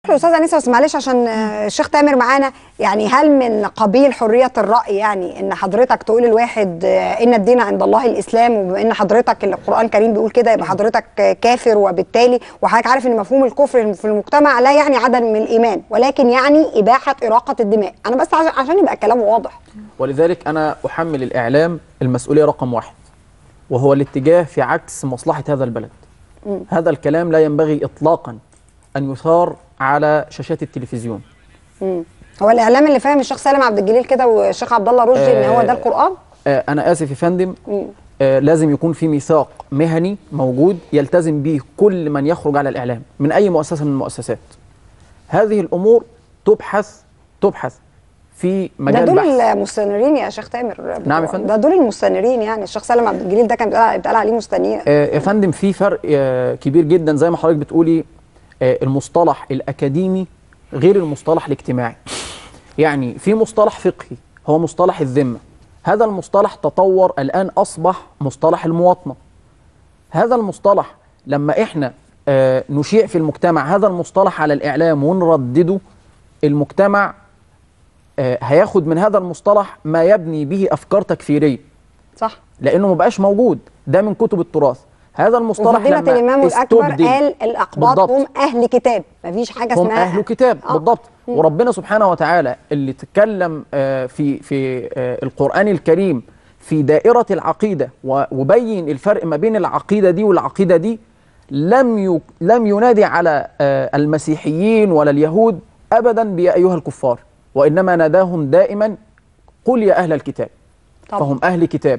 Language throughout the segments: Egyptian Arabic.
استاذ انيسه بس معلش عشان آه، الشيخ تامر معانا يعني هل من قبيل حريه الراي يعني ان حضرتك تقول الواحد آه، ان الدين عند الله الاسلام وبما ان حضرتك القران الكريم بيقول كده يبقى حضرتك آه، كافر وبالتالي وحضرتك عارف ان مفهوم الكفر في المجتمع لا يعني عدم من الايمان ولكن يعني اباحه اراقه الدماء انا بس عشان- عشان يبقى الكلام واضح ولذلك أنا أحمل الإعلام المسؤولية رقم واحد وهو الاتجاه في عكس مصلحة هذا البلد هذا الكلام لا ينبغي إطلاقا أن يثار على شاشات التلفزيون مم. هو الاعلام اللي فاهم الشيخ سالم عبد الجليل كده والشيخ عبد الله رشدي ان هو ده القران آه، أنا آسف يا فندم آه، لازم يكون في ميثاق مهني موجود يلتزم به كل من يخرج على الإعلام من أي مؤسسة من المؤسسات هذه الأمور تبحث تبحث في ده مجال دول بحث المستنيرين يا شيخ تامر نعم يا فندم. ده دول المستنيرين يعني الشيخ سالم عبد الجليل ده كان بيتقال بيتقال عليه مستنير آه، يا فندم في فرق آه، كبير جدا زي ما حضرتك بتقولي آه، المصطلح الأكاديمي غير المصطلح الاجتماعي يعني في مصطلح فقهي هو مصطلح الذمة هذا المصطلح تطور الآن أصبح مصطلح المواطنة هذا المصطلح لما إحنا آه، نشيع في المجتمع هذا المصطلح على الإعلام ونردده المجتمع آه، هياخد من هذا المصطلح ما يبني به أفكار تكفيرية صح لانه ما بقاش موجود ده من كتب التراث هذا المصطلح وفضيلة لما الإمام الأكبر استبدل قال الأقباط بالضبط. هم أهل كتاب مفيش حاجة هم اسمها اهل كتاب آه. بالضبط وربنا سبحانه وتعالى اللي تكلم آه، في في آه، القرآن الكريم في دائرة العقيدة و- وبين الفرق ما بين العقيدة دي والعقيدة دي لم ي- لم ينادي على آه، المسيحيين ولا اليهود أبدا بيا أيها الكفار وإنما ناداهم دائما قل يا أهل الكتاب طبعا. فهم أهل كتاب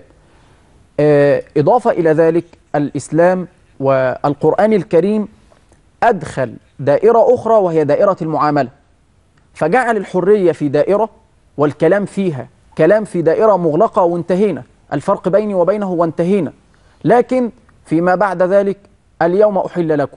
آه، إضافة إلى ذلك الإسلام والقرآن الكريم أدخل دائرة أخرى وهي دائرة المعاملة فجعل الحرية في دائرة والكلام فيها كلام في دائرة مغلقة وانتهينا الفرق بيني وبينه وانتهينا لكن فيما بعد ذلك اليوم أحل لكم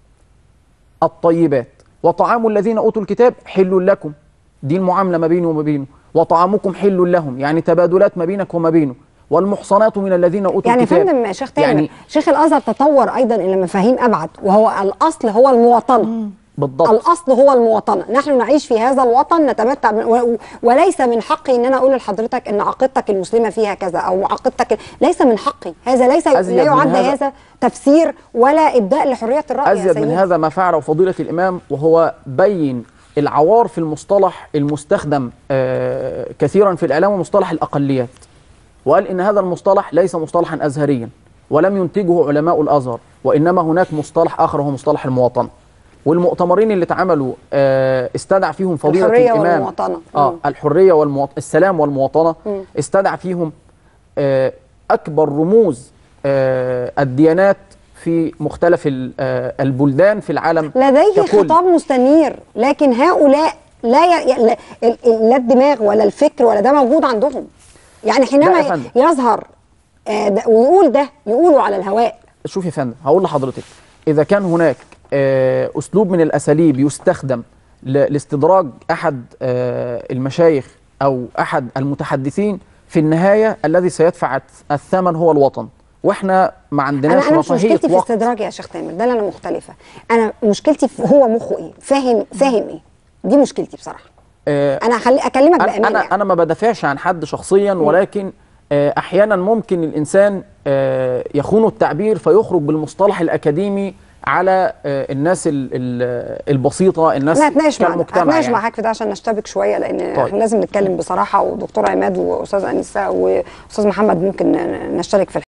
الطيبات وطعام الذين أوتوا الكتاب حل لكم دي المعاملة ما بيني وما بينه وطعامكم حل لهم يعني تبادلات ما بينك وما بينه والمحصنات من الذين أوتوا يعني يا الكتاب فندم شيخ تامر يعني شيخ الأزهر تطور أيضا إلى مفاهيم أبعد وهو الأصل هو المواطنة بالضبط الأصل هو المواطنة نحن نعيش في هذا الوطن نتمتع من و- وليس من حقي إن أنا أقول لحضرتك إن عقيدتك المسلمة فيها كذا أو عقيدتك ليس من حقي هذا ليس أزيد لا من يعد هذا. هذا تفسير ولا إبداء لحرية الرأي يا أزيد من سيدي. هذا ما فعله فضيلة الإمام وهو بين العوار في المصطلح المستخدم آه، كثيرا في الإعلام ومصطلح الأقليات وقال إن هذا المصطلح ليس مصطلحا أزهريا ولم ينتجه علماء الأزهر وإنما هناك مصطلح آخر وهو مصطلح المواطنة والمؤتمرين اللي اتعملوا آه، استدعى فيهم فضيلة الحرية الإمام والمواطنة. آه مم. الحرية والمواطنة السلام والمواطنة مم. استدعى فيهم آه، أكبر رموز آه، الديانات في مختلف ال- آه، البلدان في العالم لديه ككل. خطاب مستنير لكن هؤلاء لا ي... ي- لا, ال- لا الدماغ ولا الفكر ولا ده موجود عندهم يعني لا حينما يا فندم. يظهر آه، ده ويقول ده يقولوا على الهواء شوف يا فندم هقول لحضرتك إذا كان هناك آه، أسلوب من الأساليب يستخدم ل- لاستدراج أحد آه، المشايخ أو أحد المتحدثين في النهاية الذي سيدفع الثمن هو الوطن واحنا ما عندناش انا انا مش رفاهية مشكلتي في وقت استدراج يا شيخ تامر ده اللي انا مختلفه انا مشكلتي في هو مخه ايه فاهم فاهم ايه دي مشكلتي بصراحه آه، انا هخلي اكلمك انا بامان انا يعني. انا ما بدافعش عن حد شخصيا ولكن آه، احيانا ممكن الانسان آه، يخون التعبير فيخرج بالمصطلح الاكاديمي على آه، الناس ال- ال- البسيطه الناس لا هتناقش معاك كالمجتمع هتناقش يعني. معاك في ده عشان نشتبك شويه لان طيب. احنا لازم نتكلم بصراحه ودكتور عماد واستاذ انسه واستاذ محمد ممكن نشترك في